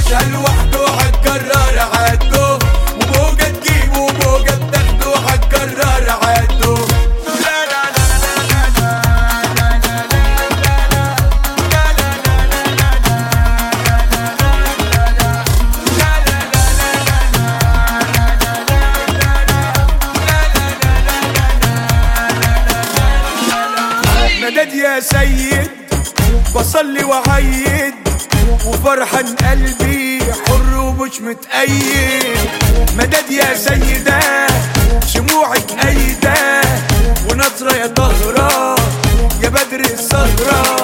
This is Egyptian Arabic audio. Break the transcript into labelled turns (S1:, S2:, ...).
S1: عيشها لوحده هتكرر عادته وموجة تجيبه وموجة بتاخده هتكرر عادته لا لا لا مدد يا سيد بصلي وعيد وفرحان قلبي حر ومش متأيد مدد يا سيدة شموعك أيدة ونظرة يا طهرة يا بدر السهرة